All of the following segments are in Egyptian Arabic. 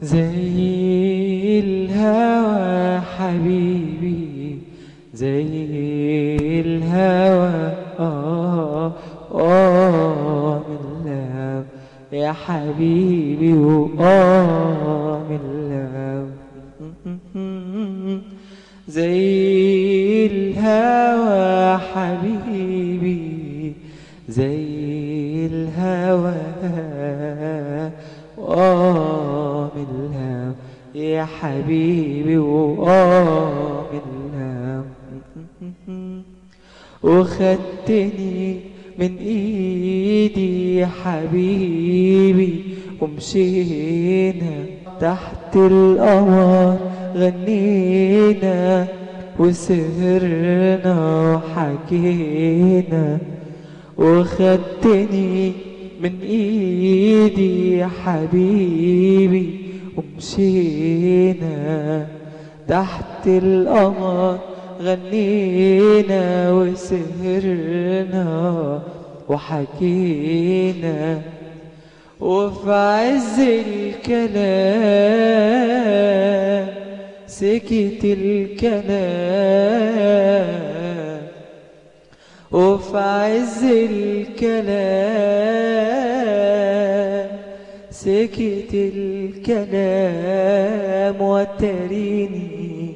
زي الهوى حبيبي زي الهوى آه آه من الهوى يا حبيبي وآه من الهوى زي الهوى حبيبي زي الهوى وآه من الهوى يا حبيبي وآه من الهوى وخدتني من ايدي يا حبيبي ومشينا تحت القمر غنينا وسهرنا وحكينا وخدتني من ايدي يا حبيبي ومشينا تحت القمر غنينا وسهرنا وحكينا وفي عز الكلام سكت الكلام وفي عز الكلام سكت الكلام وتريني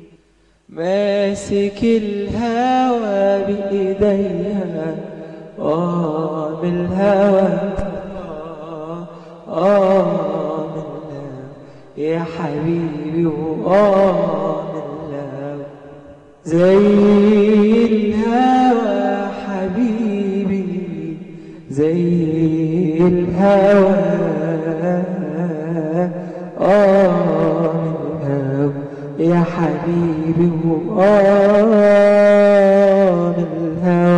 ماسك الهوى بإيديها آه من الهوى آه, آه من الهوى يا حبيبي وآه من الهوى زي الهوى حبيبي زي الهوى آه من الهوى يا حبيبي وآه من الهوى